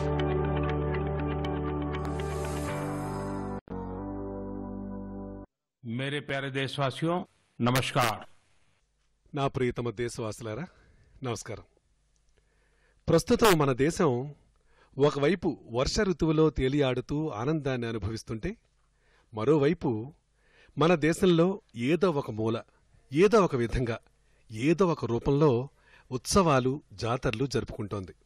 मेरे प्यारे देशवासियों नमस्कार నా ప్రియతమ దేశవాసులారా నమస్కారం ప్రస్తుతం మన దేశం ఒకవైపు వర్ష ఋతువులో తేలియాడుతూ ఆనందాన్ని అనుభవిస్తుంటే మరోవైపు మన దేశంలో ఏదో ఒక మూల ఏదో ఒక విధంగా ఏదో ఒక రూపంలో ఉత్సవాలు జాతరలు జరుపుకుంటోంది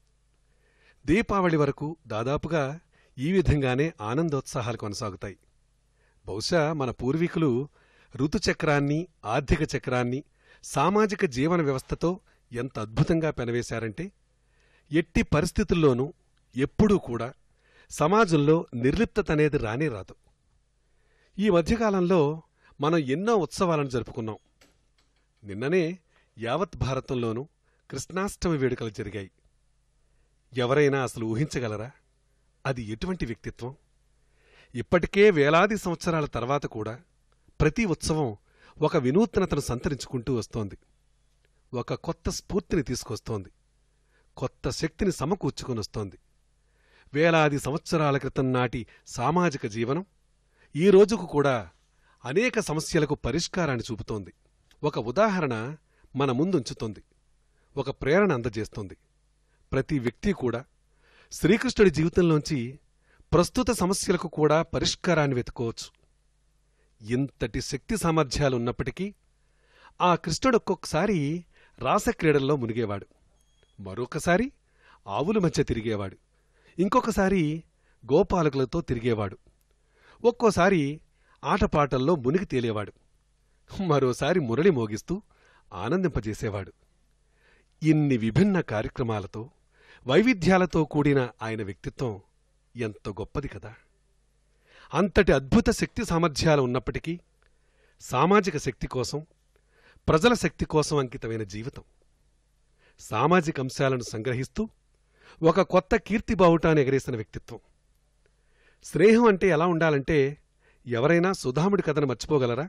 దీపావళి వరకు దాదాపుగా ఈ విధంగానే ఆనందోత్సాహాలు కొనసాగుతాయి బహుశా మన పూర్వీకులు ఋతుచక్రాన్ని ఆర్థిక చక్రాన్ని సామాజిక జీవన వ్యవస్థతో ఎంత అద్భుతంగా పెనవేశారంటే ఎట్టి పరిస్థితుల్లోనూ ఎప్పుడూ కూడా సమాజంలో నిర్లిప్తత అనేది రానే రాదు ఈ మధ్యకాలంలో మనం ఎన్నో ఉత్సవాలను జరుపుకున్నాం నిన్ననే యావత్ భారతంలోనూ కృష్ణాష్టమి వేడుకలు జరిగాయి ఎవరైనా అసలు ఊహించగలరా అది ఎటువంటి వ్యక్తిత్వం ఇప్పటికే వేలాది సంవత్సరాల తర్వాత కూడా ప్రతి ఉత్సవం ఒక వినూత్నతను సంతరించుకుంటూ వస్తోంది ఒక కొత్త స్ఫూర్తిని తీసుకొస్తోంది కొత్త శక్తిని సమకూర్చుకొని వస్తోంది వేలాది సంవత్సరాల క్రితం నాటి సామాజిక జీవనం ఈ రోజుకు కూడా అనేక సమస్యలకు పరిష్కారాన్ని చూపుతోంది ఒక ఉదాహరణ మన ముందుంచుతోంది ఒక ప్రేరణ అందజేస్తోంది ప్రతి వ్యక్తి కూడా శ్రీకృష్ణుడి జీవితంలోంచి ప్రస్తుత సమస్యలకు కూడా పరిష్కారాన్ని వెతుకోవచ్చు ఇంతటి శక్తి సామర్థ్యాలు ఉన్నప్పటికీ ఆ కృష్ణుడు ఒక్కొక్కసారి రాసక్రీడల్లో మునిగేవాడు మరొకసారి ఆవుల మధ్య తిరిగేవాడు ఇంకొకసారి గోపాలకులతో తిరిగేవాడు ఒక్కోసారి ఆటపాటల్లో మునిగి తేలేవాడు మరోసారి మురళి మోగిస్తూ ఆనందింపజేసేవాడు ఇన్ని విభిన్న కార్యక్రమాలతో వైవిధ్యాలతో కూడిన ఆయన వ్యక్తిత్వం ఎంత గొప్పది కదా అంతటి అద్భుత శక్తి సామర్థ్యాలు ఉన్నప్పటికీ సామాజిక శక్తి కోసం ప్రజల శక్తి కోసం అంకితమైన జీవితం సామాజిక అంశాలను సంగ్రహిస్తూ ఒక కొత్త కీర్తి బావుటాన్ని ఎగరేసిన వ్యక్తిత్వం స్నేహం అంటే ఎలా ఉండాలంటే ఎవరైనా సుధాముడి కథను మర్చిపోగలరా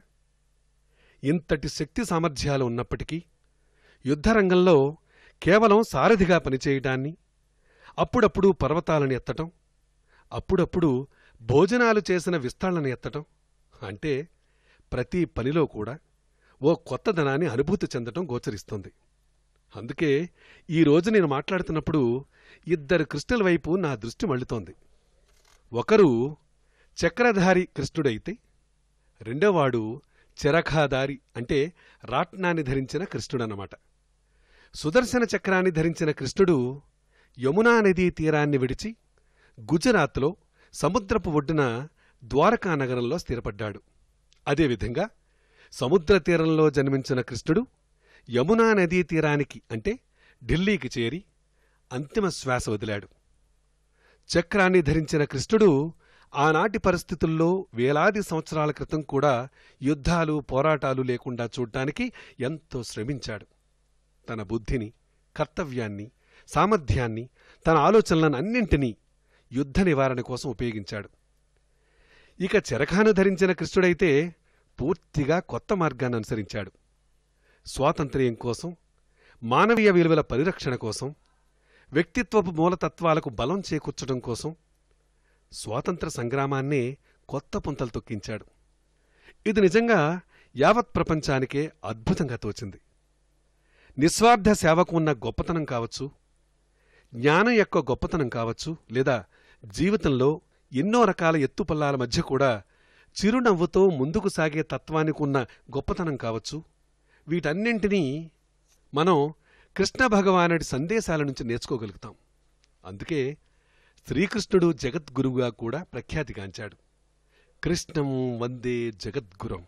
ఇంతటి శక్తి సామర్థ్యాలు ఉన్నప్పటికీ యుద్ధరంగంలో కేవలం సారథిగా పనిచేయటాన్ని అప్పుడప్పుడు పర్వతాలను ఎత్తటం అప్పుడప్పుడు భోజనాలు చేసిన విస్తాళ్లను ఎత్తటం అంటే ప్రతి పనిలో కూడా ఓ కొత్తదనాన్ని అనుభూతి చెందటం గోచరిస్తోంది అందుకే ఈ రోజు నేను మాట్లాడుతున్నప్పుడు ఇద్దరు కృష్ణుల వైపు నా దృష్టి మళ్ళుతోంది ఒకరు చక్రధారి కృష్ణుడైతే రెండోవాడు చెరఖాదారి అంటే రాట్నాన్ని ధరించిన కృష్ణుడన్నమాట సుదర్శన చక్రాన్ని ధరించిన కృష్ణుడు యమునా నదీ తీరాన్ని విడిచి గుజరాత్లో సముద్రపు ఒడ్డున ద్వారకా నగరంలో స్థిరపడ్డాడు అదేవిధంగా సముద్ర తీరంలో జన్మించిన కృష్ణుడు యమునా నదీ తీరానికి అంటే ఢిల్లీకి చేరి అంతిమ శ్వాస వదిలాడు చక్రాన్ని ధరించిన కృష్ణుడు ఆనాటి పరిస్థితుల్లో వేలాది సంవత్సరాల క్రితం కూడా యుద్ధాలు పోరాటాలు లేకుండా చూడ్డానికి ఎంతో శ్రమించాడు తన బుద్ధిని కర్తవ్యాన్ని సామర్థ్యాన్ని తన ఆలోచనలను అన్నింటినీ యుద్ధ నివారణ కోసం ఉపయోగించాడు ఇక చెరఖాను ధరించిన కృష్ణుడైతే పూర్తిగా కొత్త మార్గాన్ని అనుసరించాడు స్వాతంత్ర్యం కోసం మానవీయ విలువల పరిరక్షణ కోసం వ్యక్తిత్వపు మూలతత్వాలకు బలం చేకూర్చడం కోసం స్వాతంత్ర సంగ్రామాన్నే కొత్త పుంతలు తొక్కించాడు ఇది నిజంగా యావత్ ప్రపంచానికే అద్భుతంగా తోచింది నిస్వార్థ సేవకు ఉన్న గొప్పతనం కావచ్చు జ్ఞానం యొక్క గొప్పతనం కావచ్చు లేదా జీవితంలో ఎన్నో రకాల ఎత్తుపల్లాల మధ్య కూడా చిరునవ్వుతో ముందుకు సాగే తత్వానికి ఉన్న గొప్పతనం కావచ్చు వీటన్నింటినీ మనం కృష్ణ భగవానుడి సందేశాల నుంచి నేర్చుకోగలుగుతాం అందుకే శ్రీకృష్ణుడు జగద్గురువుగా కూడా ప్రఖ్యాతిగాంచాడు కృష్ణం వందే జగద్గురం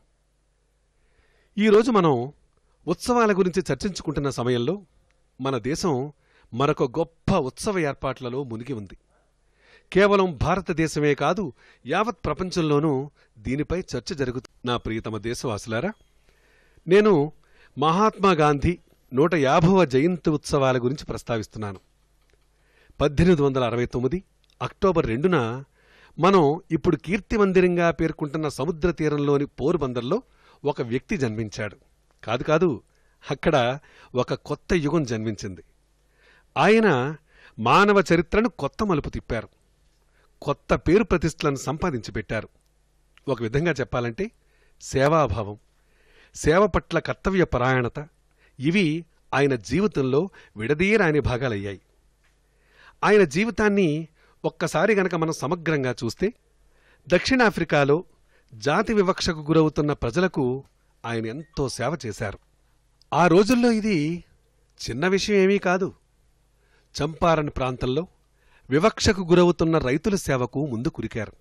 ఈరోజు మనం ఉత్సవాల గురించి చర్చించుకుంటున్న సమయంలో మన దేశం మరొక గొప్ప ఉత్సవ ఏర్పాట్లలో మునిగి ఉంది కేవలం భారతదేశమే కాదు యావత్ ప్రపంచంలోనూ దీనిపై చర్చ జరుగుతుంది నా ప్రియతమ దేశవాసులారా నేను మహాత్మా గాంధీ నూట యాభవ జయంతి ఉత్సవాల గురించి ప్రస్తావిస్తున్నాను పద్దెనిమిది వందల అరవై తొమ్మిది అక్టోబర్ రెండున మనం ఇప్పుడు కీర్తి మందిరంగా పేర్కొంటున్న సముద్ర తీరంలోని పోర్బందర్లో ఒక వ్యక్తి జన్మించాడు కాదు కాదు అక్కడ ఒక కొత్త యుగం జన్మించింది ఆయన మానవ చరిత్రను కొత్త మలుపు తిప్పారు కొత్త పేరు ప్రతిష్టలను సంపాదించి పెట్టారు ఒక విధంగా చెప్పాలంటే సేవాభావం సేవ పట్ల కర్తవ్య పరాయణత ఇవి ఆయన జీవితంలో విడదీయరాని భాగాలయ్యాయి ఆయన జీవితాన్ని ఒక్కసారి గనక మనం సమగ్రంగా చూస్తే దక్షిణాఫ్రికాలో జాతి వివక్షకు గురవుతున్న ప్రజలకు ఆయన ఎంతో సేవ చేశారు ఆ రోజుల్లో ఇది చిన్న విషయం ఏమీ కాదు చంపారన్ ప్రాంతంలో వివక్షకు గురవుతున్న రైతుల సేవకు ముందు కురికారు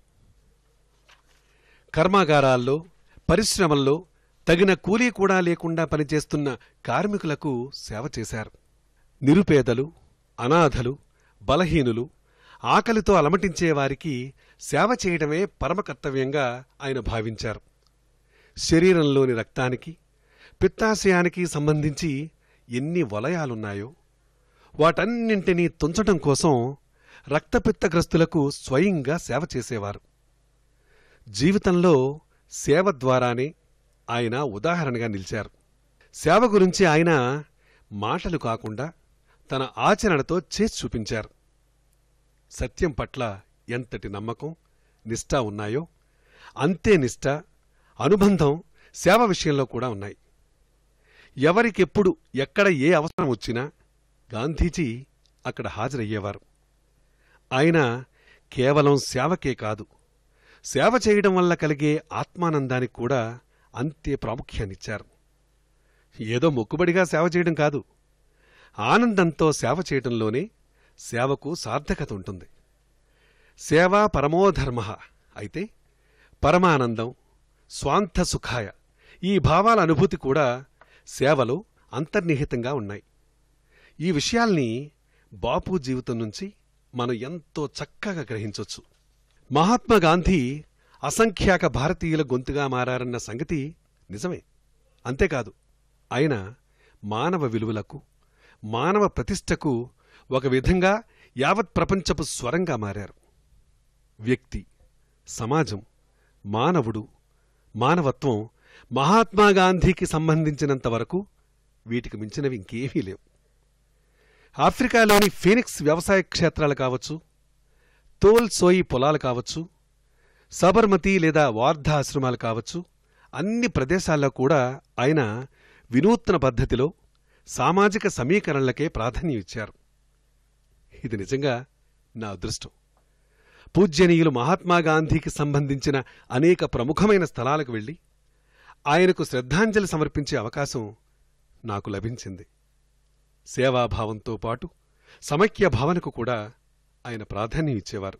కర్మాగారాల్లో పరిశ్రమల్లో తగిన కూలీ కూడా లేకుండా పనిచేస్తున్న కార్మికులకు సేవ చేశారు నిరుపేదలు అనాథలు బలహీనులు ఆకలితో అలమటించే వారికి సేవ చేయడమే పరమకర్తవ్యంగా ఆయన భావించారు శరీరంలోని రక్తానికి పిత్తాశయానికి సంబంధించి ఎన్ని వలయాలున్నాయో వాటన్నింటినీ తుంచటం కోసం రక్తపిత్తగ్రస్తులకు స్వయంగా సేవ చేసేవారు జీవితంలో సేవ ద్వారానే ఆయన ఉదాహరణగా నిలిచారు సేవ గురించి ఆయన మాటలు కాకుండా తన ఆచరణతో చేసి చూపించారు సత్యం పట్ల ఎంతటి నమ్మకం నిష్ఠ ఉన్నాయో అంతే నిష్ఠ అనుబంధం సేవ విషయంలో కూడా ఉన్నాయి ఎవరికెప్పుడు ఎక్కడ ఏ అవసరం వచ్చినా గాంధీజీ అక్కడ హాజరయ్యేవారు ఆయన కేవలం సేవకే కాదు సేవ చేయడం వల్ల కలిగే ఆత్మానందానికి కూడా అంతే ప్రాముఖ్యాన్నిచ్చారు ఏదో మొక్కుబడిగా సేవ చేయడం కాదు ఆనందంతో సేవ చేయడంలోనే సేవకు సార్థకత ఉంటుంది సేవా పరమోధర్మ అయితే పరమానందం స్వాంత సుఖాయ ఈ భావాల అనుభూతి కూడా సేవలో అంతర్నిహితంగా ఉన్నాయి ఈ విషయాల్ని బాపు జీవితం నుంచి మనం ఎంతో చక్కగా గ్రహించొచ్చు మహాత్మా గాంధీ అసంఖ్యాక భారతీయుల గొంతుగా మారారన్న సంగతి నిజమే అంతేకాదు ఆయన మానవ విలువలకు మానవ ప్రతిష్టకు ఒక విధంగా యావత్ ప్రపంచపు స్వరంగా మారారు వ్యక్తి సమాజం మానవుడు మానవత్వం మహాత్మా గాంధీకి సంబంధించినంత వరకు వీటికి మించినవి ఇంకేమీ లేవు ఆఫ్రికాలోని ఫీనిక్స్ వ్యవసాయ క్షేత్రాలు కావచ్చు తోల్ సోయి పొలాలు కావచ్చు సబర్మతి లేదా వార్ధా ఆశ్రమాలు కావచ్చు అన్ని ప్రదేశాల్లో కూడా ఆయన వినూత్న పద్ధతిలో సామాజిక సమీకరణలకే ప్రాధాన్యం ఇచ్చారు ఇది నిజంగా నా అదృష్టం పూజ్యనీయులు మహాత్మా గాంధీకి సంబంధించిన అనేక ప్రముఖమైన స్థలాలకు వెళ్ళి ఆయనకు శ్రద్ధాంజలి సమర్పించే అవకాశం నాకు లభించింది సేవాభావంతో పాటు సమైక్య భావనకు కూడా ఆయన ప్రాధాన్యం ఇచ్చేవారు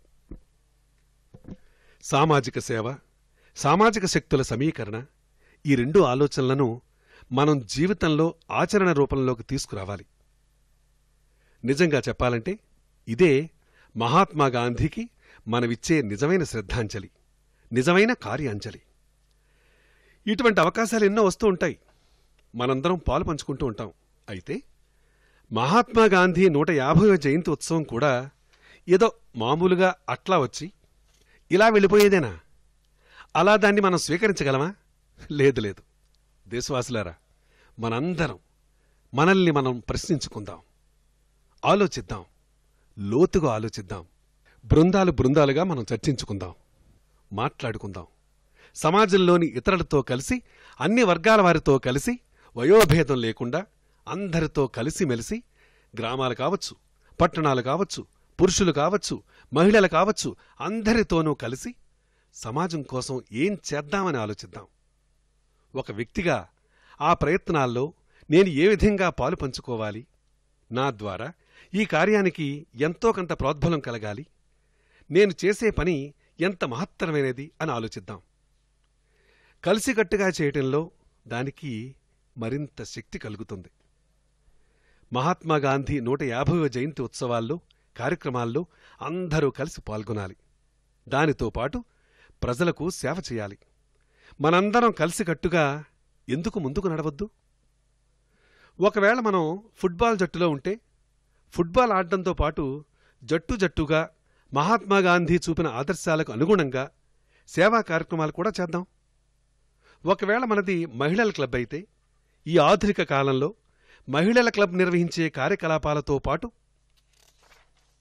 సామాజిక సేవ సామాజిక శక్తుల సమీకరణ ఈ రెండు ఆలోచనలను మనం జీవితంలో ఆచరణ రూపంలోకి తీసుకురావాలి నిజంగా చెప్పాలంటే ఇదే మహాత్మా గాంధీకి మనవిచ్చే నిజమైన శ్రద్ధాంజలి నిజమైన కార్యాంజలి ఇటువంటి అవకాశాలు ఎన్నో వస్తూ ఉంటాయి మనందరం పాలు పంచుకుంటూ ఉంటాం అయితే మహాత్మా గాంధీ నూట యాభైవ జయంతి ఉత్సవం కూడా ఏదో మామూలుగా అట్లా వచ్చి ఇలా వెళ్ళిపోయేదేనా అలా దాన్ని మనం స్వీకరించగలమా లేదు లేదు దేశవాసులారా మనందరం మనల్ని మనం ప్రశ్నించుకుందాం ఆలోచిద్దాం లోతుగా ఆలోచిద్దాం బృందాలు బృందాలుగా మనం చర్చించుకుందాం మాట్లాడుకుందాం సమాజంలోని ఇతరులతో కలిసి అన్ని వర్గాల వారితో కలిసి వయోభేదం లేకుండా అందరితో కలిసిమెలిసి గ్రామాలు కావచ్చు పట్టణాలు కావచ్చు పురుషులు కావచ్చు మహిళలు కావచ్చు అందరితోనూ కలిసి సమాజం కోసం ఏం చేద్దామని ఆలోచిద్దాం ఒక వ్యక్తిగా ఆ ప్రయత్నాల్లో నేను ఏ విధంగా పాలు పంచుకోవాలి నా ద్వారా ఈ కార్యానికి ఎంతో కొంత ప్రోద్బలం కలగాలి నేను చేసే పని ఎంత మహత్తరమైనది అని ఆలోచిద్దాం కలిసికట్టుగా చేయటంలో దానికి మరింత శక్తి కలుగుతుంది మహాత్మా గాంధీ నూట యాభైవ జయంతి ఉత్సవాల్లో కార్యక్రమాల్లో అందరూ కలిసి పాల్గొనాలి దానితో పాటు ప్రజలకు సేవ చేయాలి మనందరం కలిసికట్టుగా ఎందుకు ముందుకు నడవద్దు ఒకవేళ మనం ఫుట్బాల్ జట్టులో ఉంటే ఫుట్బాల్ ఆడడంతో పాటు జట్టు జట్టుగా మహాత్మా గాంధీ చూపిన ఆదర్శాలకు అనుగుణంగా సేవా కార్యక్రమాలు కూడా చేద్దాం ఒకవేళ మనది మహిళల క్లబ్ అయితే ఈ ఆధునిక కాలంలో మహిళల క్లబ్ నిర్వహించే కార్యకలాపాలతో పాటు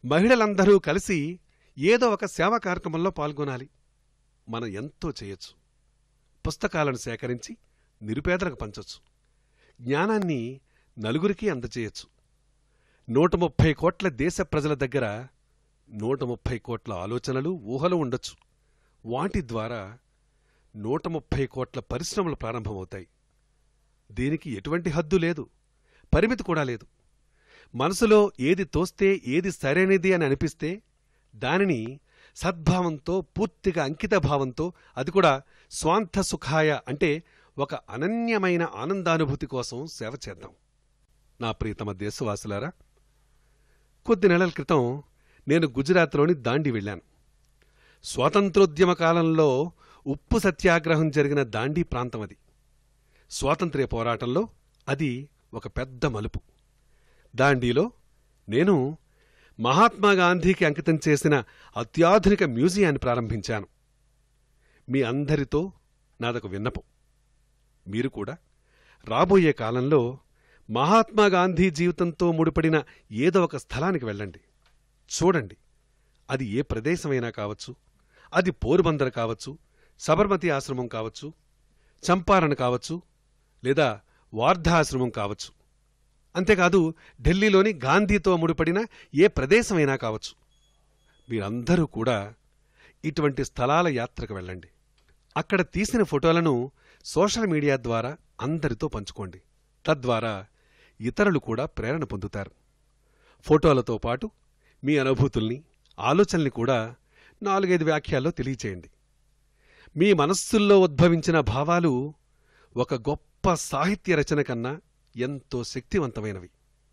మహిళలందరూ కలిసి ఏదో ఒక సేవా కార్యక్రమంలో పాల్గొనాలి మనం ఎంతో చేయొచ్చు పుస్తకాలను సేకరించి నిరుపేదలకు పంచొచ్చు జ్ఞానాన్ని నలుగురికి అందజేయచ్చు నూట ముప్పై కోట్ల దేశ ప్రజల దగ్గర నూట ముప్పై కోట్ల ఆలోచనలు ఊహలు ఉండొచ్చు వాటి ద్వారా నూట ముప్పై కోట్ల పరిశ్రమలు ప్రారంభమవుతాయి దీనికి ఎటువంటి హద్దు లేదు పరిమితి కూడా లేదు మనసులో ఏది తోస్తే ఏది సరైనది అని అనిపిస్తే దానిని సద్భావంతో పూర్తిగా అంకిత భావంతో అది కూడా స్వాంత సుఖాయ అంటే ఒక అనన్యమైన ఆనందానుభూతి కోసం సేవ చేద్దాం నా ప్రియతమ దేశవాసులారా కొద్ది నెలల క్రితం నేను గుజరాత్లోని దాండి వెళ్ళాను స్వాతంత్రోద్యమ కాలంలో ఉప్పు సత్యాగ్రహం జరిగిన దాండీ ప్రాంతం అది స్వాతంత్ర్య పోరాటంలో అది ఒక పెద్ద మలుపు దాండీలో నేను మహాత్మా గాంధీకి అంకితం చేసిన అత్యాధునిక మ్యూజియాన్ని ప్రారంభించాను మీ అందరితో నాదొక విన్నపం మీరు కూడా రాబోయే కాలంలో మహాత్మా గాంధీ జీవితంతో ముడిపడిన ఏదో ఒక స్థలానికి వెళ్ళండి చూడండి అది ఏ ప్రదేశమైనా కావచ్చు అది పోరుబందర్ కావచ్చు సబర్మతి ఆశ్రమం కావచ్చు చంపారణ కావచ్చు లేదా వార్ధా ఆశ్రమం కావచ్చు అంతేకాదు ఢిల్లీలోని గాంధీతో ముడిపడిన ఏ ప్రదేశమైనా కావచ్చు మీరందరూ కూడా ఇటువంటి స్థలాల యాత్రకు వెళ్ళండి అక్కడ తీసిన ఫోటోలను సోషల్ మీడియా ద్వారా అందరితో పంచుకోండి తద్వారా ఇతరులు కూడా ప్రేరణ పొందుతారు ఫోటోలతో పాటు మీ అనుభూతుల్ని ఆలోచనల్ని కూడా నాలుగైదు వ్యాఖ్యాల్లో తెలియచేయండి మీ మనస్సుల్లో ఉద్భవించిన భావాలు ఒక గొప్ప సాహిత్య రచన కన్నా ఎంతో శక్తివంతమైనవి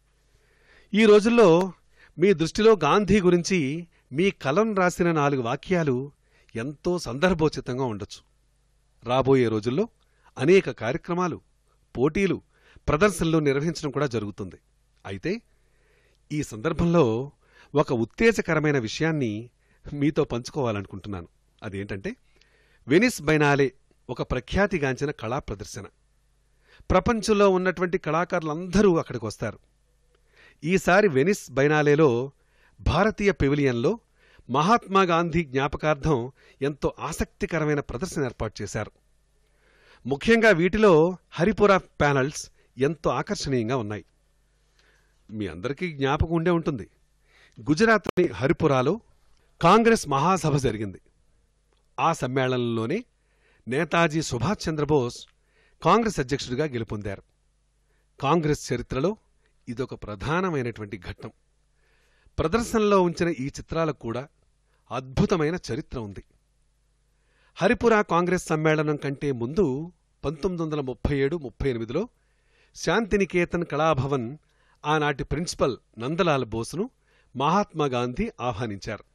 ఈ రోజుల్లో మీ దృష్టిలో గాంధీ గురించి మీ కలం రాసిన నాలుగు వాక్యాలు ఎంతో సందర్భోచితంగా ఉండొచ్చు రాబోయే రోజుల్లో అనేక కార్యక్రమాలు పోటీలు ప్రదర్శనలు నిర్వహించడం కూడా జరుగుతుంది అయితే ఈ సందర్భంలో ఒక ఉత్తేజకరమైన విషయాన్ని మీతో పంచుకోవాలనుకుంటున్నాను అదేంటంటే వెనిస్ బైనాలే ఒక ప్రఖ్యాతిగాంచిన కళా ప్రదర్శన ప్రపంచంలో ఉన్నటువంటి కళాకారులందరూ అక్కడికి వస్తారు ఈసారి వెనిస్ బైనాలేలో భారతీయ పెవిలియన్లో మహాత్మా గాంధీ జ్ఞాపకార్థం ఎంతో ఆసక్తికరమైన ప్రదర్శన ఏర్పాటు చేశారు ముఖ్యంగా వీటిలో హరిపురా ప్యానల్స్ ఎంతో ఆకర్షణీయంగా ఉన్నాయి మీ అందరికీ జ్ఞాపకం ఉండే ఉంటుంది గుజరాత్లోని హరిపురాలో కాంగ్రెస్ మహాసభ జరిగింది ఆ సమ్మేళనంలోనే నేతాజీ సుభాష్ చంద్రబోస్ కాంగ్రెస్ అధ్యక్షుడిగా గెలుపొందారు కాంగ్రెస్ చరిత్రలో ఇదొక ప్రధానమైనటువంటి ఘట్టం ప్రదర్శనలో ఉంచిన ఈ చిత్రాలకు కూడా అద్భుతమైన చరిత్ర ఉంది హరిపురా కాంగ్రెస్ సమ్మేళనం కంటే ముందు పంతొమ్మిది వందల ముప్పై ఏడు ముప్పై ఎనిమిదిలో శాంతినికేతన్ కళాభవన్ ఆనాటి ప్రిన్సిపల్ నందలాల్ బోస్ను మహాత్మా గాంధీ ఆహ్వానించారు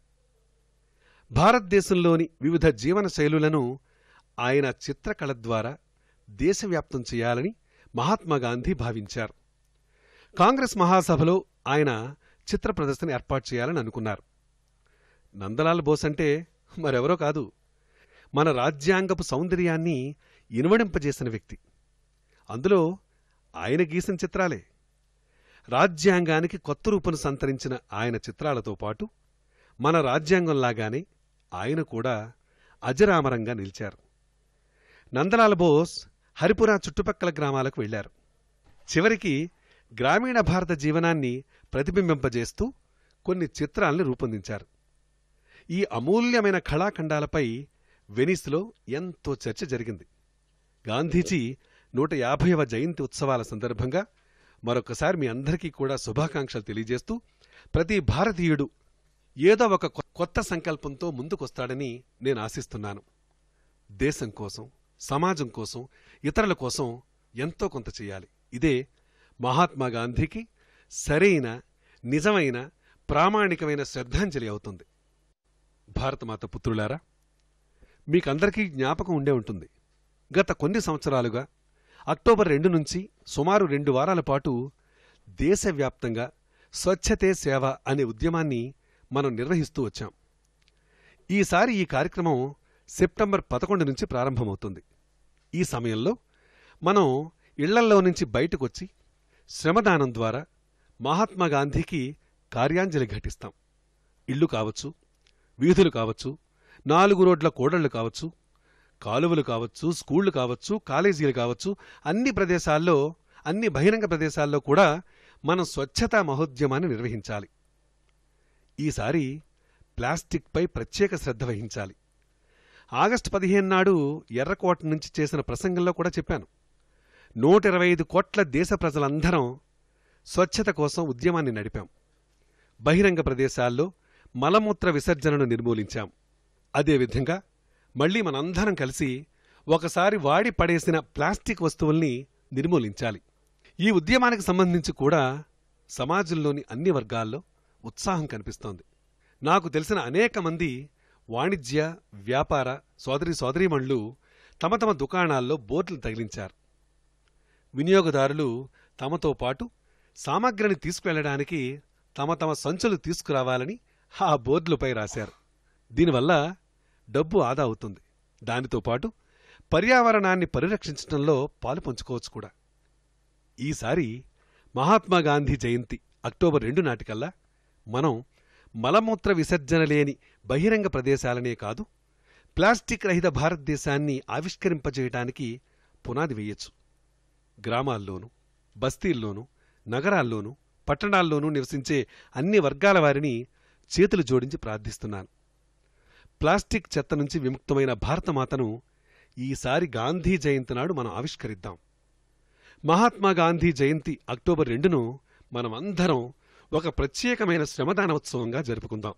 భారతదేశంలోని వివిధ జీవన శైలులను ఆయన చిత్రకళ ద్వారా దేశవ్యాప్తం చేయాలని మహాత్మా గాంధీ భావించారు కాంగ్రెస్ మహాసభలో ఆయన చిత్ర ప్రదర్శన ఏర్పాటు చేయాలని అనుకున్నారు నందలాల్ బోస్ అంటే మరెవరో కాదు మన రాజ్యాంగపు సౌందర్యాన్ని ఇనువడింపజేసిన వ్యక్తి అందులో ఆయన గీసిన చిత్రాలే రాజ్యాంగానికి కొత్త రూపును సంతరించిన ఆయన చిత్రాలతో పాటు మన రాజ్యాంగంలాగానే ఆయన కూడా అజరామరంగా నిలిచారు నందలాల్ బోస్ హరిపురా చుట్టుపక్కల గ్రామాలకు వెళ్లారు చివరికి గ్రామీణ భారత జీవనాన్ని ప్రతిబింబింపజేస్తూ కొన్ని చిత్రాల్ని రూపొందించారు ఈ అమూల్యమైన కళాఖండాలపై వెనిస్లో ఎంతో చర్చ జరిగింది గాంధీజీ నూట యాభైవ జయంతి ఉత్సవాల సందర్భంగా మరొకసారి మీ అందరికీ కూడా శుభాకాంక్షలు తెలియజేస్తూ ప్రతి భారతీయుడు ఏదో ఒక కొ- కొత్త సంకల్పంతో ముందుకొస్తాడని నేను ఆశిస్తున్నాను దేశం కోసం సమాజం కోసం ఇతరుల కోసం ఎంతో కొంత చేయాలి ఇదే మహాత్మా గాంధీకి సరైన నిజమైన ప్రామాణికమైన శ్రద్ధాంజలి అవుతుంది భారతమాత పుత్రులారా మీకందరికీ జ్ఞాపకం ఉండే ఉంటుంది గత కొన్ని సంవత్సరాలుగా అక్టోబర్ రెండు నుంచి సుమారు రెండు వారాల పాటు దేశవ్యాప్తంగా స్వచ్ఛతే సేవ అనే ఉద్యమాన్ని మనం నిర్వహిస్తూ వచ్చాం ఈసారి ఈ కార్యక్రమం సెప్టెంబర్ పదకొండు నుంచి ప్రారంభమవుతుంది ఈ సమయంలో మనం ఇళ్లల్లో నుంచి బయటకొచ్చి శ్రమదానం ద్వారా మహాత్మా గాంధీకి కార్యాంజలి ఘటిస్తాం ఇళ్ళు కావచ్చు వీధులు కావచ్చు నాలుగు రోడ్ల కూడళ్లు కావచ్చు కాలువలు కావచ్చు స్కూళ్లు కావచ్చు కాలేజీలు కావచ్చు అన్ని ప్రదేశాల్లో అన్ని బహిరంగ ప్రదేశాల్లో కూడా మనం స్వచ్ఛతా మహోద్యమాన్ని నిర్వహించాలి ఈసారి ప్లాస్టిక్పై ప్రత్యేక శ్రద్ధ వహించాలి ఆగస్టు పదిహేను నాడు ఎర్రకోట నుంచి చేసిన ప్రసంగంలో కూడా చెప్పాను నూట ఇరవై ఐదు కోట్ల దేశ ప్రజలందరం స్వచ్ఛత కోసం ఉద్యమాన్ని నడిపాం బహిరంగ ప్రదేశాల్లో మలమూత్ర విసర్జనను నిర్మూలించాం అదేవిధంగా మళ్లీ మనందరం కలిసి ఒకసారి వాడి పడేసిన ప్లాస్టిక్ వస్తువుల్ని నిర్మూలించాలి ఈ ఉద్యమానికి సంబంధించి కూడా సమాజంలోని అన్ని వర్గాల్లో ఉత్సాహం కనిపిస్తోంది నాకు తెలిసిన అనేక మంది వాణిజ్య వ్యాపార సోదరి సోదరీమణులు తమ తమ దుకాణాల్లో బోర్డులు తగిలించారు వినియోగదారులు తమతో పాటు సామగ్రిని తీసుకువెళ్లడానికి తమ తమ సంచులు తీసుకురావాలని ఆ బోర్డులపై రాశారు దీనివల్ల డబ్బు ఆదా అవుతుంది దానితో పాటు పర్యావరణాన్ని పరిరక్షించడంలో పాలు పంచుకోవచ్చు కూడా ఈసారి మహాత్మా గాంధీ జయంతి అక్టోబర్ రెండు నాటికల్లా మనం మలమూత్ర విసర్జన లేని బహిరంగ ప్రదేశాలనే కాదు ప్లాస్టిక్ రహిత భారతదేశాన్ని ఆవిష్కరింపజేయటానికి పునాది వేయొచ్చు గ్రామాల్లోనూ బస్తీల్లోనూ నగరాల్లోనూ పట్టణాల్లోనూ నివసించే అన్ని వర్గాల వారిని చేతులు జోడించి ప్రార్థిస్తున్నాను ప్లాస్టిక్ చెత్త నుంచి విముక్తమైన భారతమాతను ఈసారి గాంధీ జయంతి నాడు మనం ఆవిష్కరిద్దాం మహాత్మా గాంధీ జయంతి అక్టోబర్ రెండును మనమందరం ఒక ప్రత్యేకమైన శ్రమదానోత్సవంగా జరుపుకుందాం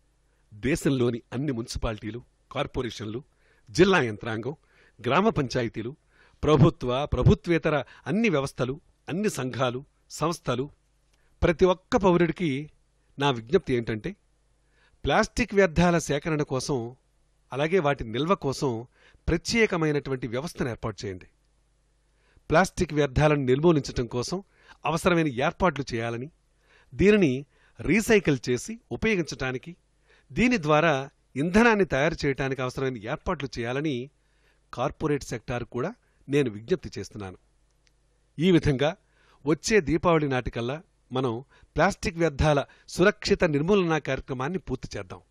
దేశంలోని అన్ని మున్సిపాలిటీలు కార్పొరేషన్లు జిల్లా యంత్రాంగం గ్రామ పంచాయతీలు ప్రభుత్వ ప్రభుత్వేతర అన్ని వ్యవస్థలు అన్ని సంఘాలు సంస్థలు ప్రతి ఒక్క పౌరుడికి నా విజ్ఞప్తి ఏంటంటే ప్లాస్టిక్ వ్యర్థాల సేకరణ కోసం అలాగే వాటి నిల్వ కోసం ప్రత్యేకమైనటువంటి వ్యవస్థను ఏర్పాటు చేయండి ప్లాస్టిక్ వ్యర్థాలను నిర్మూలించటం కోసం అవసరమైన ఏర్పాట్లు చేయాలని దీనిని రీసైకిల్ చేసి ఉపయోగించటానికి దీని ద్వారా ఇంధనాన్ని తయారు చేయడానికి అవసరమైన ఏర్పాట్లు చేయాలని కార్పొరేట్ సెక్టార్ కూడా నేను విజ్ఞప్తి చేస్తున్నాను ఈ విధంగా వచ్చే దీపావళి నాటికల్లా మనం ప్లాస్టిక్ వ్యర్థాల సురక్షిత నిర్మూలన కార్యక్రమాన్ని పూర్తి చేద్దాం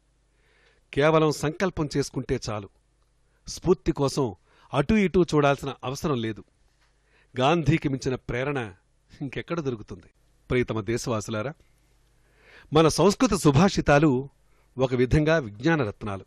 కేవలం సంకల్పం చేసుకుంటే చాలు స్ఫూర్తి కోసం అటూ ఇటూ చూడాల్సిన అవసరం లేదు గాంధీకి మించిన ప్రేరణ ఇంకెక్కడ దొరుకుతుంది ప్రియతమ దేశవాసులారా మన సంస్కృత సుభాషితాలు ఒక విధంగా విజ్ఞాన రత్నాలు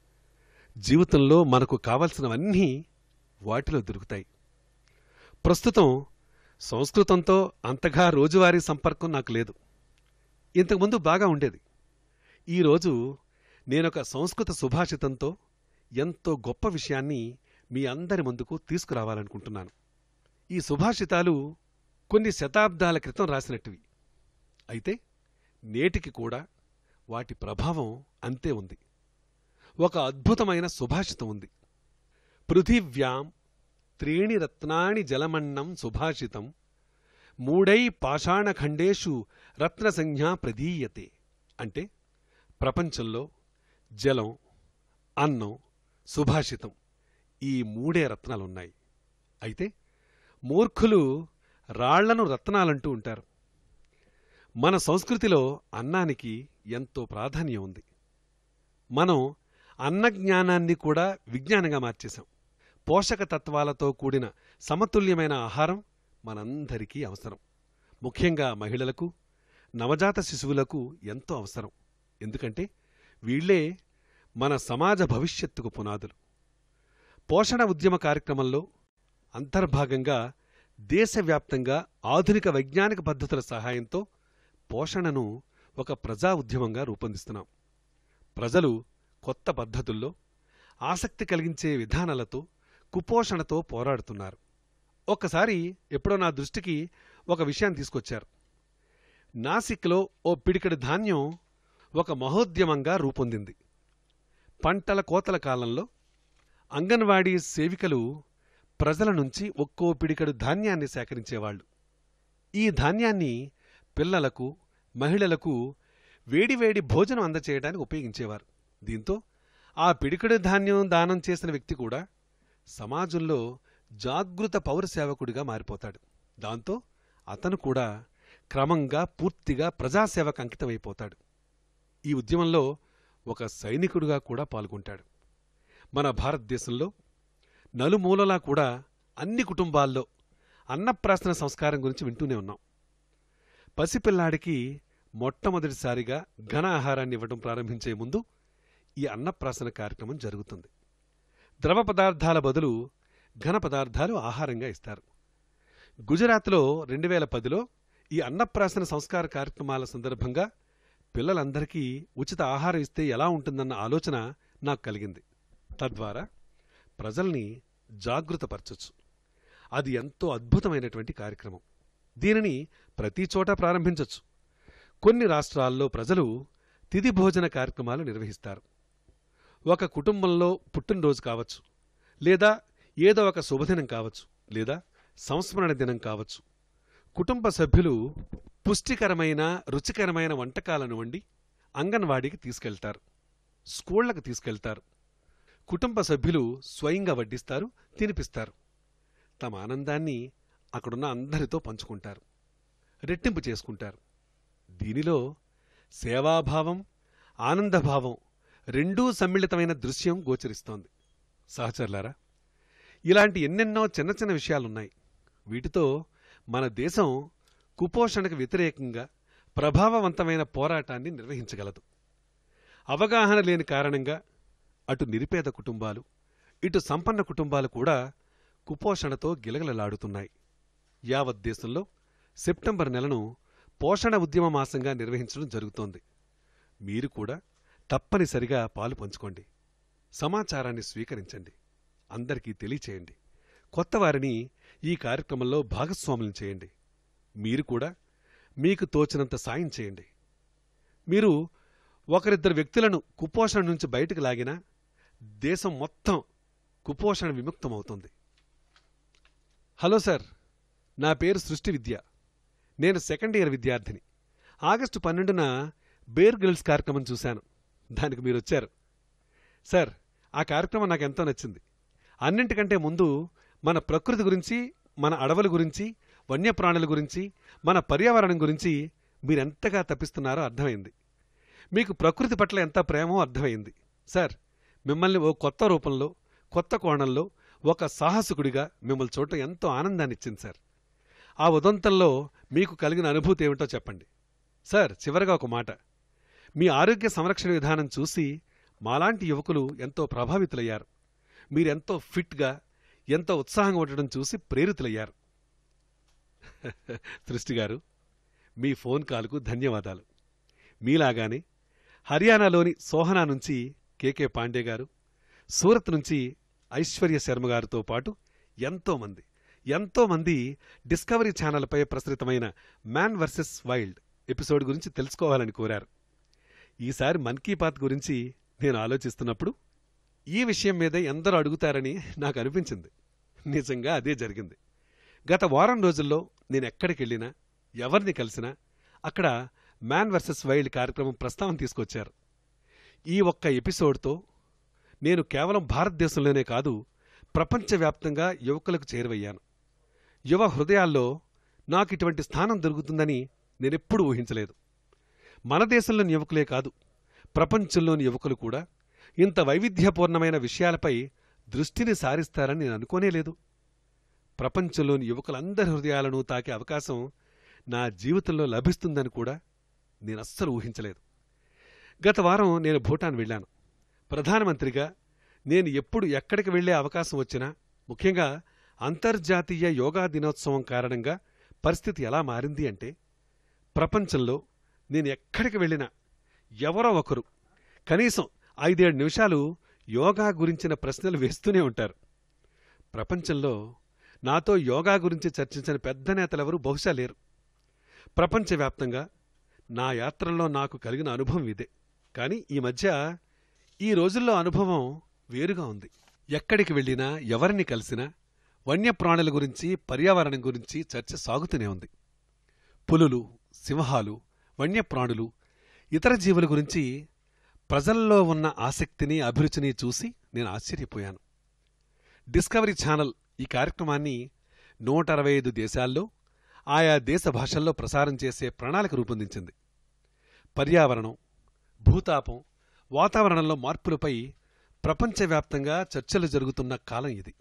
జీవితంలో మనకు కావలసినవన్నీ వాటిలో దొరుకుతాయి ప్రస్తుతం సంస్కృతంతో అంతగా రోజువారీ సంపర్కం నాకు లేదు ఇంతకుముందు బాగా ఉండేది ఈరోజు నేనొక సంస్కృత సుభాషితంతో ఎంతో గొప్ప విషయాన్ని మీ అందరి ముందుకు తీసుకురావాలనుకుంటున్నాను ఈ సుభాషితాలు కొన్ని శతాబ్దాల క్రితం రాసినట్టువి అయితే నేటికి కూడా వాటి ప్రభావం అంతే ఉంది ఒక అద్భుతమైన సుభాషితం ఉంది పృథివ్యాం త్రీణి రత్నాని జలమన్నం సుభాషితం మూడై పాషాణఖండేషు రత్నసంజ్ఞా ప్రదీయతే అంటే ప్రపంచంలో జలం అన్నం సుభాషితం ఈ మూడే రత్నాలున్నాయి అయితే మూర్ఖులు రాళ్లను రత్నాలంటూ ఉంటారు మన సంస్కృతిలో అన్నానికి ఎంతో ప్రాధాన్యం ఉంది మనం అన్న జ్ఞానాన్ని కూడా విజ్ఞానంగా మార్చేశాం పోషక తత్వాలతో కూడిన సమతుల్యమైన ఆహారం మనందరికీ అవసరం ముఖ్యంగా మహిళలకు నవజాత శిశువులకు ఎంతో అవసరం ఎందుకంటే వీళ్లే మన సమాజ భవిష్యత్తుకు పునాదులు పోషణ ఉద్యమ కార్యక్రమంలో అంతర్భాగంగా దేశవ్యాప్తంగా ఆధునిక వైజ్ఞానిక పద్ధతుల సహాయంతో పోషణను ఒక ప్రజా ఉద్యమంగా రూపొందిస్తున్నాం ప్రజలు కొత్త పద్ధతుల్లో ఆసక్తి కలిగించే విధానాలతో కుపోషణతో పోరాడుతున్నారు ఒక్కసారి ఎప్పుడో నా దృష్టికి ఒక విషయాన్ని తీసుకొచ్చారు నాసిక్లో ఓ పిడికెడు ధాన్యం ఒక మహోద్యమంగా రూపొందింది పంటల కోతల కాలంలో అంగన్వాడీ సేవికలు ప్రజల నుంచి ఒక్కో పిడికెడు ధాన్యాన్ని సేకరించేవాళ్లు ఈ ధాన్యాన్ని పిల్లలకు మహిళలకు వేడివేడి భోజనం అందచేయడానికి ఉపయోగించేవారు దీంతో ఆ పిడికెడు ధాన్యం దానం చేసిన వ్యక్తి కూడా సమాజంలో జాగృత పౌర సేవకుడిగా మారిపోతాడు దాంతో అతను కూడా క్రమంగా పూర్తిగా ప్రజాసేవకు అంకితమైపోతాడు ఈ ఉద్యమంలో ఒక సైనికుడిగా కూడా పాల్గొంటాడు మన భారతదేశంలో నలుమూలలా కూడా అన్ని కుటుంబాల్లో అన్నప్రాసన సంస్కారం గురించి వింటూనే ఉన్నాం పసిపిల్లాడికి మొట్టమొదటిసారిగా ఘన ఆహారాన్ని ఇవ్వడం ప్రారంభించే ముందు ఈ అన్నప్రాసన కార్యక్రమం జరుగుతుంది ద్రవ పదార్థాల బదులు ఘన పదార్థాలు ఆహారంగా ఇస్తారు గుజరాత్లో రెండు వేల పదిలో ఈ అన్నప్రాసన సంస్కార కార్యక్రమాల సందర్భంగా పిల్లలందరికీ ఉచిత ఆహారం ఇస్తే ఎలా ఉంటుందన్న ఆలోచన నాకు కలిగింది తద్వారా ప్రజల్ని జాగృతపరచొచ్చు అది ఎంతో అద్భుతమైనటువంటి కార్యక్రమం దీనిని ప్రతి చోట ప్రారంభించొచ్చు కొన్ని రాష్ట్రాల్లో ప్రజలు తిథి భోజన కార్యక్రమాలు నిర్వహిస్తారు ఒక కుటుంబంలో పుట్టినరోజు కావచ్చు లేదా ఏదో ఒక శుభదినం కావచ్చు లేదా సంస్మరణ దినం కావచ్చు కుటుంబ సభ్యులు పుష్టికరమైన రుచికరమైన వంటకాలను వండి అంగన్వాడీకి తీసుకెళ్తారు స్కూళ్లకు తీసుకెళ్తారు కుటుంబ సభ్యులు స్వయంగా వడ్డిస్తారు తినిపిస్తారు తమ ఆనందాన్ని అక్కడున్న అందరితో పంచుకుంటారు రెట్టింపు చేసుకుంటారు దీనిలో సేవాభావం ఆనందభావం రెండూ సమ్మిళితమైన దృశ్యం గోచరిస్తోంది సహచరులారా ఇలాంటి ఎన్నెన్నో చిన్న చిన్న విషయాలున్నాయి వీటితో మన దేశం కుపోషణకు వ్యతిరేకంగా ప్రభావవంతమైన పోరాటాన్ని నిర్వహించగలదు అవగాహన లేని కారణంగా అటు నిరుపేద కుటుంబాలు ఇటు సంపన్న కుటుంబాలు కూడా కుపోషణతో గిలగలలాడుతున్నాయి యావత్ దేశంలో సెప్టెంబర్ నెలను పోషణ ఉద్యమ మాసంగా నిర్వహించడం జరుగుతోంది మీరు కూడా తప్పనిసరిగా పాలు పంచుకోండి సమాచారాన్ని స్వీకరించండి అందరికీ తెలియచేయండి కొత్తవారిని ఈ కార్యక్రమంలో భాగస్వాములను చేయండి మీరు కూడా మీకు తోచినంత సాయం చేయండి మీరు ఒకరిద్దరు వ్యక్తులను కుపోషణ నుంచి బయటకు లాగినా దేశం మొత్తం కుపోషణ విముక్తమవుతుంది హలో సార్ నా పేరు సృష్టి విద్య నేను సెకండ్ ఇయర్ విద్యార్థిని ఆగస్టు పన్నెండున బేర్ గ్రిల్స్ కార్యక్రమం చూశాను దానికి మీరు వచ్చారు సార్ ఆ కార్యక్రమం నాకు ఎంతో నచ్చింది అన్నింటికంటే ముందు మన ప్రకృతి గురించి మన అడవుల గురించి వన్యప్రాణుల గురించి మన పర్యావరణం గురించి మీరెంతగా తప్పిస్తున్నారో అర్థమైంది మీకు ప్రకృతి పట్ల ఎంత ప్రేమో అర్థమైంది సార్ మిమ్మల్ని ఓ కొత్త రూపంలో కొత్త కోణంలో ఒక సాహసకుడిగా మిమ్మల్ని చూడటం ఎంతో ఆనందాన్ని ఇచ్చింది సార్ ఆ ఉదంతంలో మీకు కలిగిన అనుభూతి ఏమిటో చెప్పండి సార్ చివరగా ఒక మాట మీ ఆరోగ్య సంరక్షణ విధానం చూసి మాలాంటి యువకులు ఎంతో ప్రభావితులయ్యారు మీరెంతో ఫిట్గా ఎంతో ఉత్సాహంగా ఉండడం చూసి ప్రేరితులయ్యారు సృష్టి గారు మీ ఫోన్ కాల్కు ధన్యవాదాలు మీలాగానే హర్యానాలోని సోహనా నుంచి కేకే పాండే గారు సూరత్ నుంచి ఐశ్వర్య శర్మ గారితో పాటు ఎంతోమంది ఎంతోమంది డిస్కవరీ ఛానల్పై ప్రసరితమైన మ్యాన్ వర్సెస్ వైల్డ్ ఎపిసోడ్ గురించి తెలుసుకోవాలని కోరారు ఈసారి మన్ కీ బాత్ గురించి నేను ఆలోచిస్తున్నప్పుడు ఈ విషయం మీద ఎందరో అడుగుతారని నాకు అనిపించింది నిజంగా అదే జరిగింది గత వారం రోజుల్లో నేను ఎక్కడికి వెళ్ళినా ఎవరిని కలిసినా అక్కడ మ్యాన్ వర్సెస్ వైల్డ్ కార్యక్రమం ప్రస్తావన తీసుకొచ్చారు ఈ ఒక్క ఎపిసోడ్తో నేను కేవలం భారతదేశంలోనే కాదు ప్రపంచవ్యాప్తంగా యువకులకు చేరువయ్యాను యువ హృదయాల్లో నాకు ఇటువంటి స్థానం దొరుకుతుందని నేనెప్పుడూ ఊహించలేదు మన దేశంలోని యువకులే కాదు ప్రపంచంలోని యువకులు కూడా ఇంత వైవిధ్యపూర్ణమైన విషయాలపై దృష్టిని సారిస్తారని నేను అనుకోనే లేదు ప్రపంచంలోని యువకులందరి హృదయాలను తాకే అవకాశం నా జీవితంలో లభిస్తుందని కూడా నేను అస్సలు ఊహించలేదు గత వారం నేను భూటాన్ వెళ్ళాను ప్రధానమంత్రిగా నేను ఎప్పుడు ఎక్కడికి వెళ్లే అవకాశం వచ్చినా ముఖ్యంగా అంతర్జాతీయ యోగా దినోత్సవం కారణంగా పరిస్థితి ఎలా మారింది అంటే ప్రపంచంలో నేను ఎక్కడికి వెళ్ళినా ఎవరో ఒకరు కనీసం ఐదేడు నిమిషాలు యోగా గురించిన ప్రశ్నలు వేస్తూనే ఉంటారు ప్రపంచంలో నాతో యోగా గురించి చర్చించిన పెద్ద నేతలెవరూ బహుశా లేరు ప్రపంచవ్యాప్తంగా నా యాత్రల్లో నాకు కలిగిన అనుభవం ఇదే కానీ ఈ మధ్య ఈ రోజుల్లో అనుభవం వేరుగా ఉంది ఎక్కడికి వెళ్ళినా ఎవరిని కలిసినా వన్యప్రాణుల గురించి పర్యావరణం గురించి చర్చ సాగుతూనే ఉంది పులులు సింహాలు వన్యప్రాణులు ఇతర జీవుల గురించి ప్రజల్లో ఉన్న ఆసక్తిని అభిరుచిని చూసి నేను ఆశ్చర్యపోయాను డిస్కవరీ ఛానల్ ఈ కార్యక్రమాన్ని నూట అరవై ఐదు దేశాల్లో ఆయా దేశ భాషల్లో ప్రసారం చేసే ప్రణాళిక రూపొందించింది పర్యావరణం భూతాపం వాతావరణంలో మార్పులపై ప్రపంచవ్యాప్తంగా చర్చలు జరుగుతున్న కాలం ఇది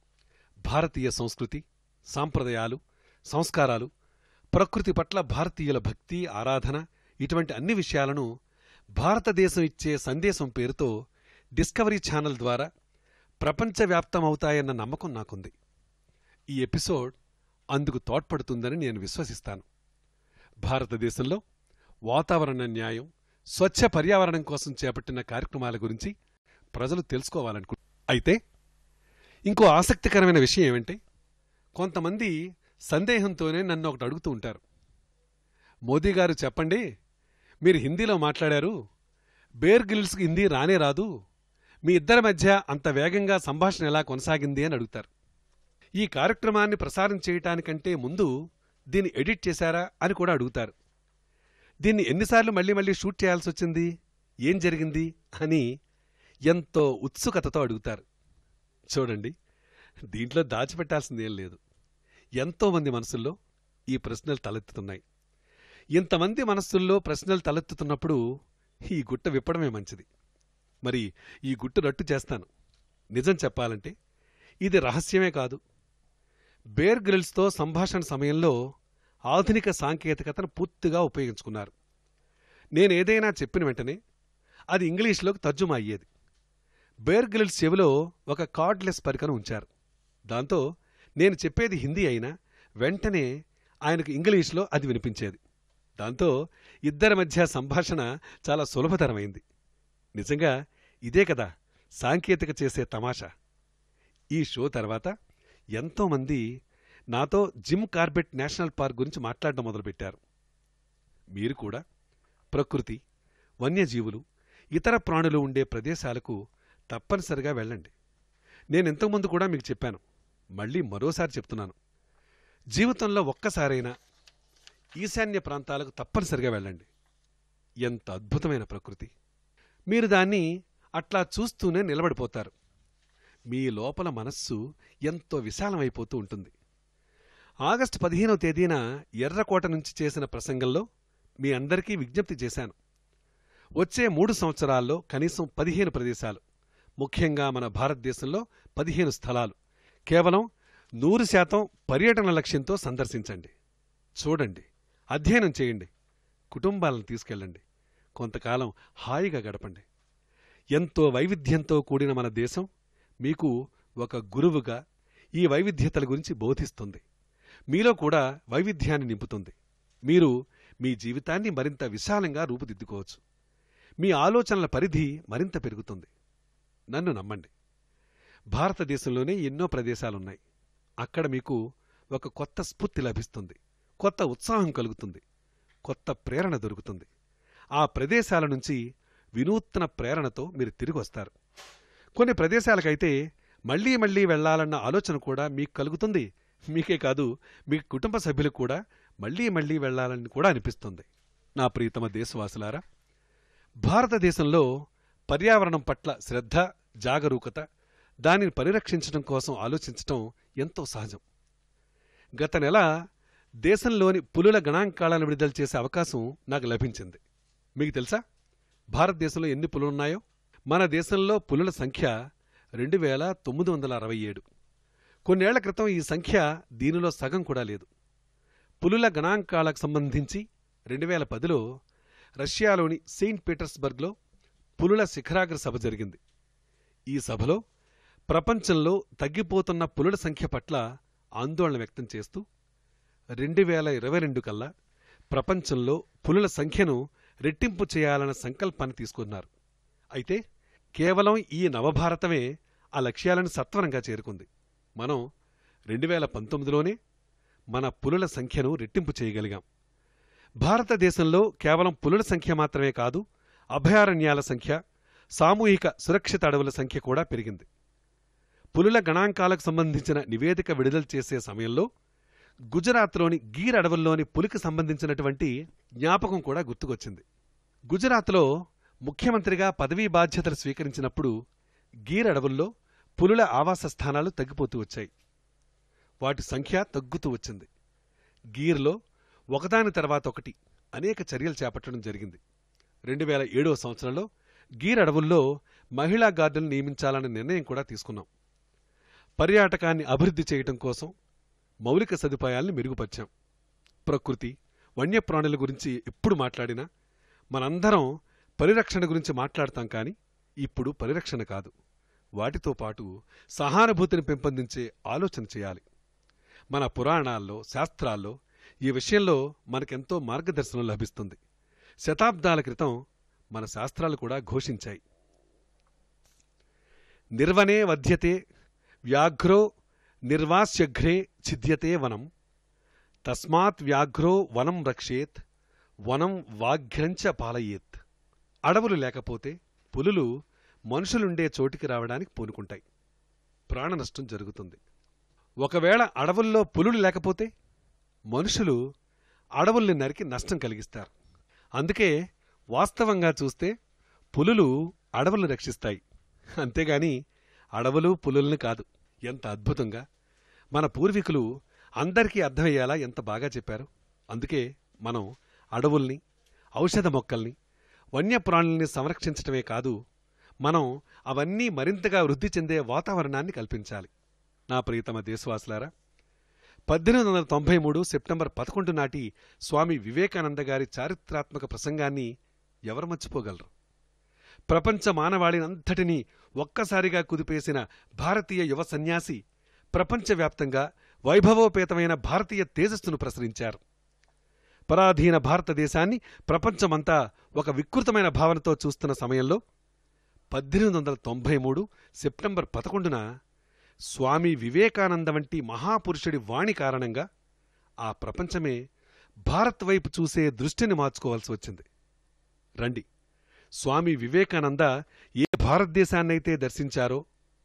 భారతీయ సంస్కృతి సాంప్రదాయాలు సంస్కారాలు ప్రకృతి పట్ల భారతీయుల భక్తి ఆరాధన ఇటువంటి అన్ని విషయాలను భారతదేశం ఇచ్చే సందేశం పేరుతో డిస్కవరీ ఛానల్ ద్వారా ప్రపంచవ్యాప్తమవుతాయన్న నమ్మకం నాకుంది ఈ ఎపిసోడ్ అందుకు తోడ్పడుతుందని నేను విశ్వసిస్తాను భారతదేశంలో వాతావరణ న్యాయం స్వచ్ఛ పర్యావరణం కోసం చేపట్టిన కార్యక్రమాల గురించి ప్రజలు తెలుసుకోవాలనుకు అయితే ఇంకో ఆసక్తికరమైన విషయం ఏమంటే కొంతమంది సందేహంతోనే నన్ను ఒకటి అడుగుతూ ఉంటారు మోదీ గారు చెప్పండి మీరు హిందీలో మాట్లాడారు బేర్ గిల్స్కి హిందీ రానే రాదు మీ ఇద్దరి మధ్య అంత వేగంగా సంభాషణ ఎలా కొనసాగింది అని అడుగుతారు ఈ కార్యక్రమాన్ని ప్రసారం చేయటానికంటే ముందు దీన్ని ఎడిట్ చేశారా అని కూడా అడుగుతారు దీన్ని ఎన్నిసార్లు మళ్ళీ మళ్ళీ షూట్ చేయాల్సి వచ్చింది ఏం జరిగింది అని ఎంతో ఉత్సుకతతో అడుగుతారు చూడండి దీంట్లో దాచిపెట్టాల్సిందేం లేదు ఎంతోమంది మనసుల్లో ఈ ప్రశ్నలు తలెత్తుతున్నాయి ఇంతమంది మనస్సుల్లో ప్రశ్నలు తలెత్తుతున్నప్పుడు ఈ గుట్ట విప్పడమే మంచిది మరి ఈ గుట్టు రట్టు చేస్తాను నిజం చెప్పాలంటే ఇది రహస్యమే కాదు బేర్ గ్రిల్స్తో సంభాషణ సమయంలో ఆధునిక సాంకేతికతను పూర్తిగా ఉపయోగించుకున్నారు నేనేదైనా చెప్పిన వెంటనే అది ఇంగ్లీష్లోకి తర్జుమా అయ్యేది బేర్ గ్రిల్స్ చెవిలో ఒక కార్డ్లెస్ పరికరం ఉంచారు దాంతో నేను చెప్పేది హిందీ అయినా వెంటనే ఆయనకు ఇంగ్లీష్లో అది వినిపించేది దాంతో ఇద్దరి మధ్య సంభాషణ చాలా సులభతరమైంది నిజంగా ఇదే కదా సాంకేతిక చేసే తమాషా ఈ షో తర్వాత ఎంతోమంది నాతో జిమ్ కార్బెట్ నేషనల్ పార్క్ గురించి మాట్లాడడం మొదలుపెట్టారు మీరు కూడా ప్రకృతి వన్యజీవులు ఇతర ప్రాణులు ఉండే ప్రదేశాలకు తప్పనిసరిగా వెళ్ళండి నేను ఇంతకుముందు కూడా మీకు చెప్పాను మళ్ళీ మరోసారి చెప్తున్నాను జీవితంలో ఒక్కసారైనా ఈశాన్య ప్రాంతాలకు తప్పనిసరిగా వెళ్ళండి ఎంత అద్భుతమైన ప్రకృతి మీరు దాన్ని అట్లా చూస్తూనే నిలబడిపోతారు మీ లోపల మనస్సు ఎంతో విశాలమైపోతూ ఉంటుంది ఆగస్టు పదిహేనవ తేదీన ఎర్రకోట నుంచి చేసిన ప్రసంగంలో మీ అందరికీ విజ్ఞప్తి చేశాను వచ్చే మూడు సంవత్సరాల్లో కనీసం పదిహేను ప్రదేశాలు ముఖ్యంగా మన భారతదేశంలో పదిహేను స్థలాలు కేవలం నూరు శాతం పర్యటన లక్ష్యంతో సందర్శించండి చూడండి అధ్యయనం చేయండి కుటుంబాలను తీసుకెళ్ళండి కొంతకాలం హాయిగా గడపండి ఎంతో వైవిధ్యంతో కూడిన మన దేశం మీకు ఒక గురువుగా ఈ వైవిధ్యతల గురించి బోధిస్తుంది మీలో కూడా వైవిధ్యాన్ని నింపుతుంది మీరు మీ జీవితాన్ని మరింత విశాలంగా రూపుదిద్దుకోవచ్చు మీ ఆలోచనల పరిధి మరింత పెరుగుతుంది నన్ను నమ్మండి భారతదేశంలోనే ఎన్నో ప్రదేశాలున్నాయి అక్కడ మీకు ఒక కొత్త స్ఫూర్తి లభిస్తుంది కొత్త ఉత్సాహం కలుగుతుంది కొత్త ప్రేరణ దొరుకుతుంది ఆ ప్రదేశాల నుంచి వినూత్న ప్రేరణతో మీరు తిరిగి వస్తారు కొన్ని ప్రదేశాలకైతే మళ్లీ మళ్లీ వెళ్లాలన్న ఆలోచన కూడా మీకు కలుగుతుంది మీకే కాదు మీ కుటుంబ సభ్యులకు కూడా మళ్లీ మళ్లీ వెళ్లాలని కూడా అనిపిస్తుంది నా ప్రియతమ దేశవాసులారా భారతదేశంలో పర్యావరణం పట్ల శ్రద్ధ జాగరూకత దానిని పరిరక్షించడం కోసం ఆలోచించటం ఎంతో సహజం గత నెల దేశంలోని పులుల గణాంకాలను విడుదల చేసే అవకాశం నాకు లభించింది మీకు తెలుసా భారతదేశంలో ఎన్ని పులులున్నాయో మన దేశంలో పులుల సంఖ్య రెండు వేల తొమ్మిది వందల అరవై ఏడు కొన్నేళ్ల క్రితం ఈ సంఖ్య దీనిలో సగం కూడా లేదు పులుల గణాంకాలకు సంబంధించి రెండు వేల పదిలో రష్యాలోని సెయింట్ పీటర్స్బర్గ్లో పులుల శిఖరాగ్ర సభ జరిగింది ఈ సభలో ప్రపంచంలో తగ్గిపోతున్న పులుల సంఖ్య పట్ల ఆందోళన వ్యక్తం చేస్తూ రెండు వేల ఇరవై రెండు కల్లా ప్రపంచంలో పులుల సంఖ్యను రెట్టింపు చేయాలన్న సంకల్పాన్ని తీసుకున్నారు అయితే కేవలం ఈ నవభారతమే ఆ లక్ష్యాలను సత్వరంగా చేరుకుంది మనం రెండు వేల పంతొమ్మిదిలోనే మన పులుల సంఖ్యను రెట్టింపు చేయగలిగాం భారతదేశంలో కేవలం పులుల సంఖ్య మాత్రమే కాదు అభయారణ్యాల సంఖ్య సామూహిక సురక్షిత అడవుల సంఖ్య కూడా పెరిగింది పులుల గణాంకాలకు సంబంధించిన నివేదిక విడుదల చేసే సమయంలో గుజరాత్లోని గీర్ అడవుల్లోని పులికి సంబంధించినటువంటి జ్ఞాపకం కూడా గుర్తుకొచ్చింది గుజరాత్లో ముఖ్యమంత్రిగా పదవీ బాధ్యతలు స్వీకరించినప్పుడు గీర్ అడవుల్లో పులుల ఆవాస స్థానాలు తగ్గిపోతూ వచ్చాయి వాటి సంఖ్య తగ్గుతూ వచ్చింది గీర్లో ఒకదాని తర్వాత ఒకటి అనేక చర్యలు చేపట్టడం జరిగింది రెండు వేల ఏడవ సంవత్సరంలో గీర్ అడవుల్లో మహిళా గార్డెన్ నియమించాలనే నిర్ణయం కూడా తీసుకున్నాం పర్యాటకాన్ని అభివృద్ధి చేయటం కోసం మౌలిక సదుపాయాల్ని మెరుగుపరిచాం ప్రకృతి వన్యప్రాణుల గురించి ఎప్పుడు మాట్లాడినా మనందరం పరిరక్షణ గురించి మాట్లాడతాం కానీ ఇప్పుడు పరిరక్షణ కాదు వాటితో పాటు సహానుభూతిని పెంపొందించే ఆలోచన చేయాలి మన పురాణాల్లో శాస్త్రాల్లో ఈ విషయంలో మనకెంతో మార్గదర్శనం లభిస్తుంది శతాబ్దాల క్రితం మన శాస్త్రాలు కూడా ఘోషించాయి నిర్వనే వధ్యతే వ్యాఘ్రో నిర్వాస్యఘ్రే ఛిద్యతే వనం తస్మాత్ వ్యాఘ్రో వనం రక్షేత్ వనం వాఘ్రంచ పాలయేత్ అడవులు లేకపోతే పులులు మనుషులుండే చోటికి రావడానికి పూనుకుంటాయి ప్రాణ నష్టం జరుగుతుంది ఒకవేళ అడవుల్లో పులులు లేకపోతే మనుషులు అడవుల్ని నరికి నష్టం కలిగిస్తారు అందుకే వాస్తవంగా చూస్తే పులులు అడవులను రక్షిస్తాయి అంతేగాని అడవులు పులుల్ని కాదు ఎంత అద్భుతంగా మన పూర్వీకులు అందరికీ అర్థమయ్యేలా ఎంత బాగా చెప్పారు అందుకే మనం అడవుల్ని ఔషధ మొక్కల్ని వన్యప్రాణుల్ని సంరక్షించటమే కాదు మనం అవన్నీ మరింతగా వృద్ధి చెందే వాతావరణాన్ని కల్పించాలి నా ప్రియతమ దేశవాసులారా పద్దెనిమిది వందల తొంభై మూడు సెప్టెంబర్ పదకొండు నాటి స్వామి వివేకానంద గారి చారిత్రాత్మక ప్రసంగాన్ని ఎవరు మర్చిపోగలరు ప్రపంచ మానవాళినంతటినీ ఒక్కసారిగా కుదిపేసిన భారతీయ యువ సన్యాసి ప్రపంచవ్యాప్తంగా వైభవోపేతమైన భారతీయ తేజస్సును ప్రసరించారు పరాధీన భారతదేశాన్ని ప్రపంచమంతా ఒక వికృతమైన భావనతో చూస్తున్న సమయంలో పద్దెనిమిది వందల తొంభై మూడు సెప్టెంబర్ పదకొండున స్వామి వివేకానంద వంటి మహాపురుషుడి వాణి కారణంగా ఆ ప్రపంచమే భారత్ వైపు చూసే దృష్టిని మార్చుకోవాల్సి వచ్చింది రండి స్వామి వివేకానంద ఏ భారతదేశాన్నైతే దర్శించారో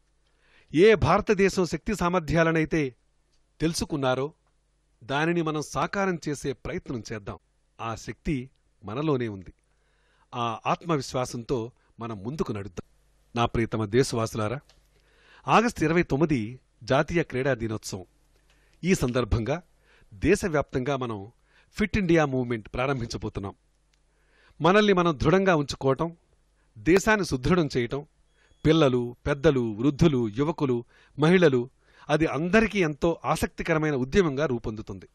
ఏ భారతదేశం శక్తి సామర్థ్యాలనైతే తెలుసుకున్నారో దానిని మనం సాకారం చేసే ప్రయత్నం చేద్దాం ఆ శక్తి మనలోనే ఉంది ఆ ఆత్మవిశ్వాసంతో మనం ముందుకు నడుద్దాం నా ప్రియతమ దేశవాసులారా ఆగస్టు ఇరవై తొమ్మిది జాతీయ క్రీడా దినోత్సవం ఈ సందర్భంగా దేశవ్యాప్తంగా మనం ఫిట్ ఇండియా మూవ్మెంట్ ప్రారంభించబోతున్నాం మనల్ని మనం దృఢంగా ఉంచుకోవటం దేశాన్ని సుదృఢం చేయటం పిల్లలు పెద్దలు వృద్ధులు యువకులు మహిళలు అది అందరికీ ఎంతో ఆసక్తికరమైన ఉద్యమంగా రూపొందుతుంది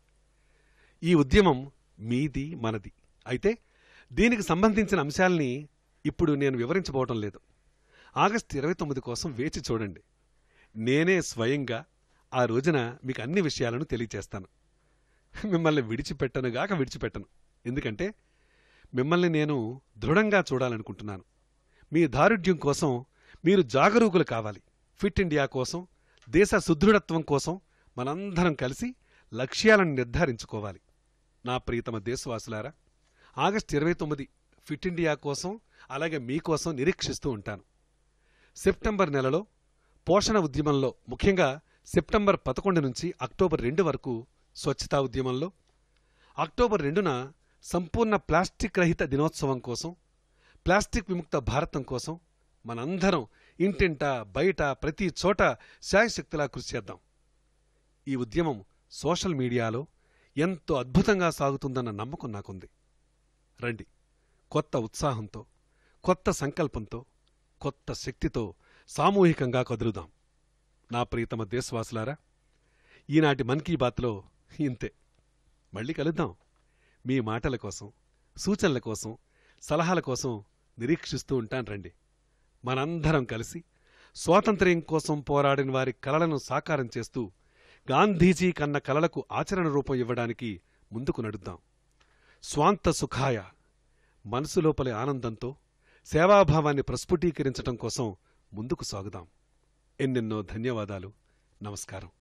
ఈ ఉద్యమం మీది మనది అయితే దీనికి సంబంధించిన అంశాల్ని ఇప్పుడు నేను వివరించబోవటం లేదు ఆగస్టు ఇరవై తొమ్మిది కోసం వేచి చూడండి నేనే స్వయంగా ఆ రోజున మీకు అన్ని విషయాలను తెలియచేస్తాను మిమ్మల్ని విడిచిపెట్టనుగాక విడిచిపెట్టను ఎందుకంటే మిమ్మల్ని నేను దృఢంగా చూడాలనుకుంటున్నాను మీ దారుఢ్యం కోసం మీరు జాగరూకులు కావాలి ఫిట్ ఇండియా కోసం దేశ సుదృఢత్వం కోసం మనందరం కలిసి లక్ష్యాలను నిర్ధారించుకోవాలి నా ప్రియతమ దేశవాసులారా ఆగస్టు ఇరవై తొమ్మిది ఫిట్ ఇండియా కోసం అలాగే మీకోసం నిరీక్షిస్తూ ఉంటాను సెప్టెంబర్ నెలలో పోషణ ఉద్యమంలో ముఖ్యంగా సెప్టెంబర్ పదకొండు నుంచి అక్టోబర్ రెండు వరకు స్వచ్ఛతా ఉద్యమంలో అక్టోబర్ రెండున సంపూర్ణ ప్లాస్టిక్ రహిత దినోత్సవం కోసం ప్లాస్టిక్ విముక్త భారతం కోసం మనందరం ఇంటింట బయట ప్రతి చోట శాయశక్తిలా కృషి చేద్దాం ఈ ఉద్యమం సోషల్ మీడియాలో ఎంతో అద్భుతంగా సాగుతుందన్న నమ్మకం నాకుంది రండి కొత్త ఉత్సాహంతో కొత్త సంకల్పంతో కొత్త శక్తితో సామూహికంగా కదులుదాం నా ప్రియతమ దేశవాసులారా ఈనాటి మన్ కీ బాత్లో ఇంతే మళ్ళీ కలుద్దాం మీ మాటల కోసం సూచనల కోసం సలహాల కోసం నిరీక్షిస్తూ ఉంటాను రండి మనందరం కలిసి స్వాతంత్ర్యం కోసం పోరాడిన వారి కలలను సాకారం చేస్తూ గాంధీజీ కన్న కలలకు ఆచరణ రూపం ఇవ్వడానికి ముందుకు నడుద్దాం స్వాంత సుఖాయ మనసు లోపలి ఆనందంతో సేవాభావాన్ని ప్రస్ఫుటీకరించటం కోసం ముందుకు సాగుదాం ఎన్నెన్నో ధన్యవాదాలు నమస్కారం